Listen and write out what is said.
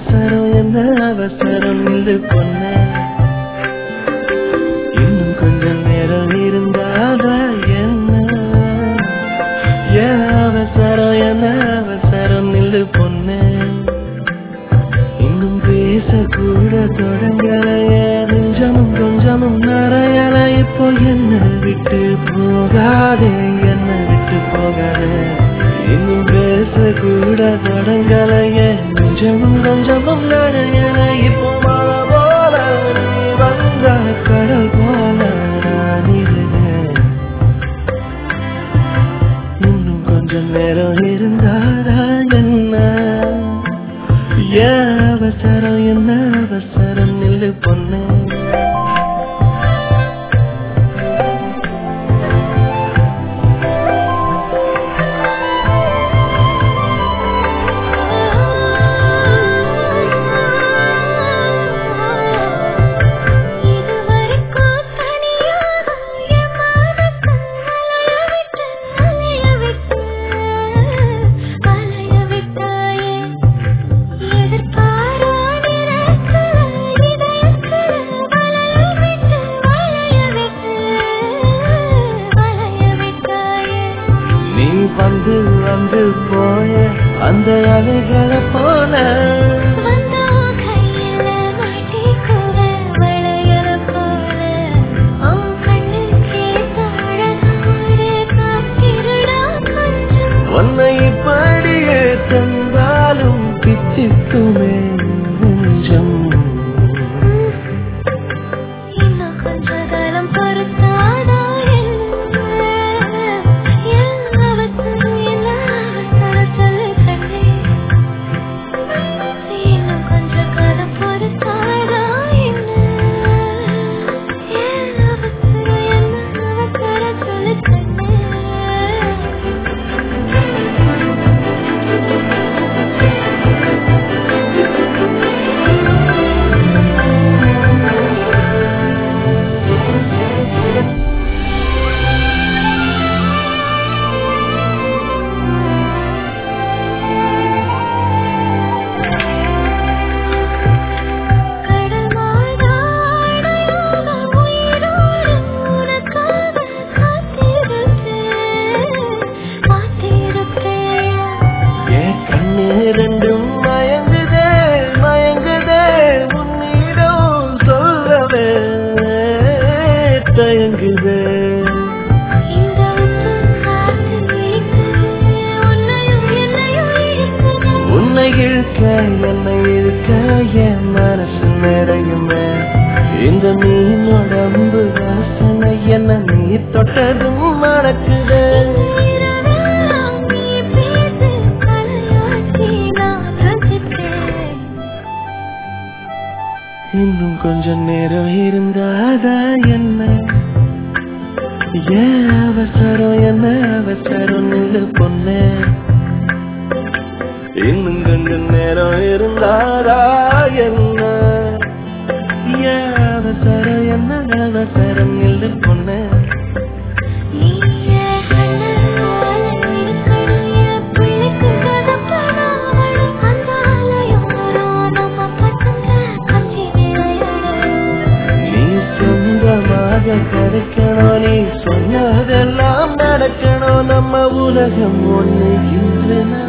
அவசரம் என்ன அவசரம் நில்லு பொண்ணு இன்னும் கொஞ்சம் நேரம் இருந்தாத என்ன ஏன் அவசரம் என்ன அவசரம் நில்லு பொண்ணு இன்னும் பேசக்கூட தொடங்கலையே நெஞ்சமும் கொஞ்சமும் நிறையல இப்போ என்ன விட்டு போகாதே என்ன விட்டு போகாதே இன்னும் பேசக்கூட தொடங்கலையே நெஞ்சமும் கொஞ்சமும் நிறையல இப்போ மழை போல நீ வந்த கடல் போல நான் இருந்தேன் இன்னும் கொஞ்சம் நேரம் இருந்தாரா என்ன ஏன் அவசரம் என்ன அவசரம் நில்லு பொண்ணு இதுவரைக்கும் தனியாக என் மனசு அலைய விட்டு அலைய விட்டாயே எதிர்பாரா நிறத்தில் இதயத்தில் வளைய விட்டு வளைய விட்டு வளைய விட்டாயே நீ வந்து வந்து போய அந்த அலைகளை போல வந்தோ கையில மாட்டிக்குவ வளையல போல உன் கண்ணுக்கே தாழகாரே காத்திருடா கொஞ்சம் உன்னை இப்படியே தந்தாலும் பிச்சிக்குமே நெஞ்சம் இன்னும் கொஞ்ச காலம் பொறுத்தாதா என்ன என் அவசரம் என்ன அவசரம் சொல்லு கண்ணே இன்னும் கொஞ்ச காலம் பொறுத்தாதா என்ன என் அவசரம் என்ன அவசரம் சொல்லு கண்ணே கடமாடாடையோட உயிரோடு உனக்காக காத்திருப்பேன் காத்திருப்பேன் என் கண்ணு ரெண்டும் மயங்குதே மயங்குதே உன்னிடம் சொல்லவே தயங்குதே இந்த உப்பு காத்து இழுக்குது உன்னையும் என்னையும் இழுக்குது உன்னை இழுக்க என்னை இழுக்க என் மனசு நிறையுமே இந்த மீனோட அம்பு வாசனை என்ன நீ தொட்டதும் மறக்குதே இரவெல்லாம் நீ பேசு தலையாட்டி நான் ரசிப்பேன் இன்னும் கொஞ்சம் நேரம் இருந்தாதா என்ன ஏன் அவசரம் என்ன அவசரம் நில்லு பொண்ணு இன்னும் கொஞ்சம் நேரம் இருந்தாதா என்ன ஏன் அவசரம் என்ன அவசரம் நில்லு பொண்ணு நீயே கண்ணால இருக்கணும் என் பிள்ளைக்கு கதப்படாமலும் அந்த அலையோரம் நம்ம பசங்க கஞ்சி விளையாடணும் நீ சொந்தமாக கிடைக்கணும் நீ சொன்னதெல்லாம் நடக்கணும் நம்ம உலகம் ஒண்ணு இன்று